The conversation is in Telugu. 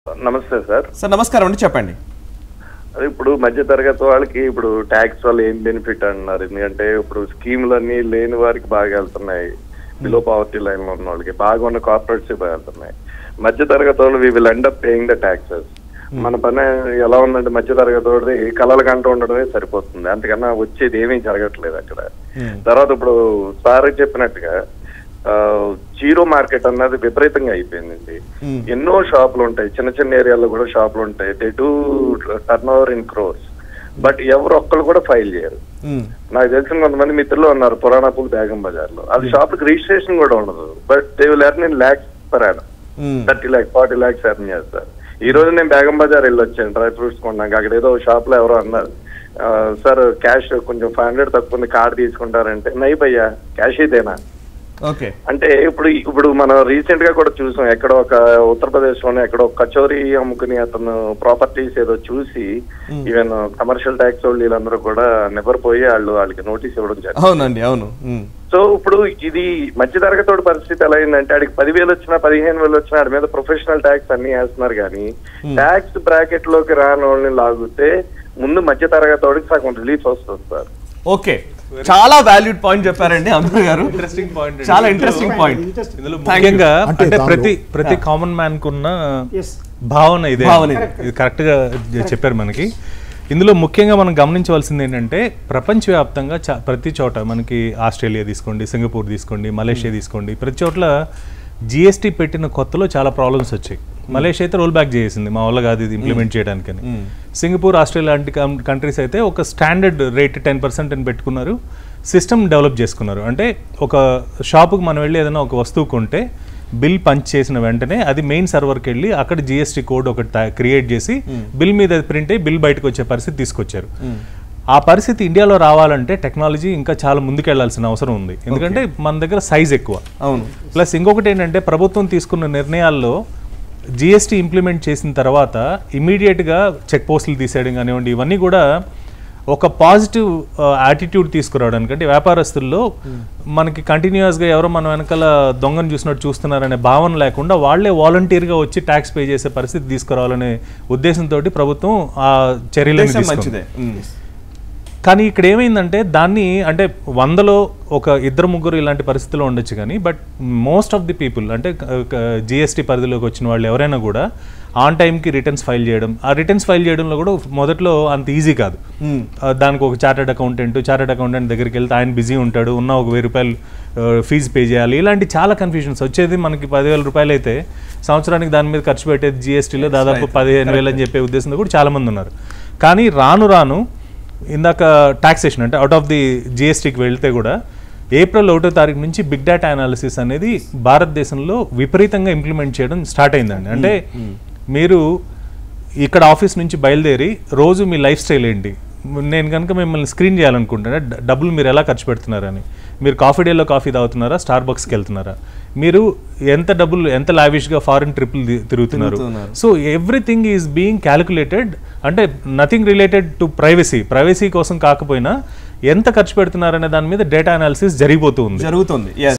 నమస్తే సార్ సార్ నమస్కారం అండి చెప్పండి అదే ఇప్పుడు మధ్య తరగతి వాళ్ళకి ఇప్పుడు ట్యాక్స్ వల్ల ఏం బెనిఫిట్ అంటున్నారు ఎందుకంటే ఇప్పుడు స్కీములన్నీ లేని వారికి బాగా వెళ్తున్నాయి బిలో పవర్టీ లైన్ లో ఉన్న వాళ్ళకి బాగా ఉన్న కార్పొరేట్స్ బాగా వెళ్తున్నాయి మధ్య తరగతి వాళ్ళు we will end up paying the taxes మన పని ఎలా ఉందంటే మధ్య తరగతి వాడిది కళలు కంటూ ఉండడమే సరిపోతుంది అంతకన్నా వచ్చేది ఏమీ జరగట్లేదు అక్కడ తర్వాత ఇప్పుడు సార్ చెప్పినట్టుగా ఆ, జీరో మార్కెట్ అన్నది విపరీతంగా అయిపోయిందండి Hmm. ఎన్నో షాపులు ఉంటాయి చిన్న చిన్న ఏరియాలో కూడా షాపులు ఉంటాయి they do turnover in crores but ఎవరు ఒక్కరు కూడా ఫైల్ చేయరు మ్మ్. నాకు తెలిసిన కొంతమంది మిత్రులు ఉన్నారు పురాణాపూల్ బేగం బజార్ లో అది షాప్ రిజిస్ట్రేషన్ కూడా ఉండదు but they will earn in lakhs per annum hmm. Thirty lakhs forty lakhs earn చేస్తారు ఈ రోజు నేను బేగం బజార్ వెళ్ళి వచ్చాను డ్రై ఫ్రూట్స్ కొన్నాక అక్కడ ఏదో షాప్ లో ఎవరో అన్నారు "ఆ, సార్ క్యాష్ కొంచెం ఫైవ్ హండ్రెడ్ తక్కువ ఉంది కార్డు తీసుకుంటారంటే నై భయ్యా క్యాష్ ఇదేనా ఓకే అంటే ఇప్పుడు ఇప్పుడు మనం రీసెంట్ గా కూడా చూసాం ఎక్కడ ఒక ఉత్తరప్రదేశ్ లోనే ఎక్కడ ఒక కచోరీ అమ్ముకుని అతను ప్రాపర్టీస్ ఏదో చూసి ఈవెన్ కమర్షియల్ ట్యాక్స్ వాళ్ళు వీళ్ళందరూ కూడా నివ్వరపోయి వాళ్ళు వాళ్ళకి నోటీస్ ఇవ్వడం జరిగింది అవునండి అవును మ్మ్. సో ఇప్పుడు ఇది మధ్య తరగతోడి పరిస్థితి ఎలా అయిందంటే ఆడికి పదివేలు వచ్చినా పదిహేను వేలు వచ్చినా ఆడి మీద ప్రొఫెషనల్ ట్యాక్స్ అన్ని వేస్తున్నారు కానీ ట్యాక్స్ బ్రాకెట్ లోకి రాని వాళ్ళని లాగితే ముందు మధ్య తరగతోడికి సగం రిలీఫ్ వస్తుంది సార్ ఓకే చాలా వాల్యూడ్ పాయింట్ చెప్పారండి అమర్ గారు ఇంట్రెస్టింగ్ పాయింట్ చాలా ఇంట్రెస్టింగ్ పాయింట్ ఇందులో Thank you. ముఖ్యంగా అంటే అంటే దానిలో- ప్రతి ప్రతి కామన్ మ్యాన్ కున్న Yes. భావన ఇదే భావన ఇదే. ఇది కరెక్ట్ గా చెప్పారు మనకి ఇందులో ముఖ్యంగా మనం గమనించవలసింది ఏంటంటే ప్రపంచవ్యాప్తంగా చా- ప్రతి చోట మనకి ఆస్ట్రేలియా తీసుకోండి సింగపూర్ తీసుకోండి మలేషియా తీసుకోండి ప్రతి చోట్ల జిఎస్టీ పెట్టిన కొత్తలో చాలా ప్రాబ్లమ్స్ వచ్చాయి మలేషియా అయితే రోల్ బ్యాక్ చేసింది మా వల్ల కాదు ఇది ఇంప్లిమెంట్ చేయడానికని సింగపూర్ ఆస్ట్రేలియా లాంటి కంట్రీస్ అయితే ఒక స్టాండర్డ్ రేట్ టెన్ పర్సెంట్ అని పెట్టుకున్నారు సిస్టమ్ డెవలప్ చేసుకున్నారు అంటే ఒక షాపుకి మనం వెళ్ళి ఏదైనా ఒక వస్తువు కొంటే బిల్ పంచ్ చేసిన వెంటనే అది మెయిన్ సర్వర్కి వెళ్ళి అక్కడ జిఎస్టీ కోడ్ ఒకటి క్రియేట్ చేసి బిల్ మీద ప్రింట్ అయ్యి బిల్ బయటకు వచ్చే పరిస్థితి తీసుకొచ్చారు ఆ పరిస్థితి ఇండియాలో రావాలంటే టెక్నాలజీ ఇంకా చాలా ముందుకెళ్లాల్సిన అవసరం ఉంది ఎందుకంటే మన దగ్గర సైజ్ ఎక్కువ అవును ప్లస్ ఇంకొకటి ఏంటంటే ప్రభుత్వం తీసుకున్న నిర్ణయాల్లో జిఎస్టీ ఇంప్లిమెంట్ చేసిన తర్వాత ఇమీడియట్గా చెక్ పోస్టులు తీసేయడం కానివ్వండి ఇవన్నీ కూడా ఒక పాజిటివ్ యాటిట్యూడ్ తీసుకురావడానికి అంటే వ్యాపారస్తుల్లో మనకి కంటిన్యూస్గా ఎవరో మన వెనకాల దొంగను చూసినట్టు చూస్తున్నారనే భావన లేకుండా వాళ్ళే వాలంటీర్గా వచ్చి ట్యాక్స్ పే చేసే పరిస్థితి తీసుకురావాలనే ఉద్దేశంతో ప్రభుత్వం ఆ చర్యలను ఉద్దేశం తీసుకుంది మంచిదే మ్మ్. కానీ ఇక్కడ ఏమైందంటే దాన్ని అంటే వందలో ఒక ఇద్దరు ముగ్గురు ఇలాంటి పరిస్థితిలో ఉండొచ్చు కానీ but most of the people అంటే జిఎస్టీ పరిధిలోకి వచ్చిన వాళ్ళు ఎవరైనా కూడా ఆన్ టైంకి రిటర్న్స్ ఫైల్ చేయడం ఆ రిటర్న్స్ ఫైల్ చేయడంలో కూడా మొదట్లో అంత ఈజీ కాదు మ్మ్. ఆ, దానికి ఒక చార్టెడ్ అకౌంటెంట్ చార్టెడ్ అకౌంటెంట్ దగ్గరికి వెళ్తే ఆయన బిజీ ఉంటాడు ఉన్న ఒక వెయ్యి రూపాయలు ఫీజు పే చేయాలి ఇలాంటి చాలా కన్ఫ్యూజన్స్ వచ్చేది మనకి పదివేల రూపాయలు అయితే సంవత్సరానికి దాని మీద ఖర్చు పెట్టేది జిఎస్టీలో దాదాపు పదిహేను వేలు అని చెప్పే ఉద్దేశంతో కూడా చాలా మంది ఉన్నారు కానీ రాను రాను ఇందాక టాక్సేషన్ అంటే అవుట్ ఆఫ్ ది జిఎస్టీకి వెళ్తే కూడా ఏప్రిల్ ఒకటో తారీఖు నుంచి బిగ్ డేటా అనాలిసిస్ అనేది భారతదేశంలో విపరీతంగా ఇంప్లిమెంట్ చేయడం స్టార్ట్ అయిందండి అంటే మీరు ఇక్కడ ఆఫీస్ నుంచి బయలుదేరి రోజు మీ లైఫ్ స్టైల్ ఏంటి నేను కనుక మిమ్మల్ని స్క్రీన్ చేయాలనుకుంటున్నా డ- డబ్బులు మీరు ఎలా ఖర్చు పెడుతున్నారని మీరు కాఫీ డేలో కాఫీ తాగుతున్నారా స్టార్ బక్స్కి వెళ్తున్నారా మీరు ఎంత డబ్బులు ఎంత లావిష్గా ఫారిన్ ట్రిపుల్ తిరుగుతున్నారు తిరుగుతున్నారు. So everything is being calculated అంటే nothing related to privacy privacy కోసం కాకపోయినా ఎంత ఖర్చు పెడుతున్నారనే దాని మీద డేటా అనాలిసిస్ జరిగిపోతూ ఉంది జరుగుతుంది Yes.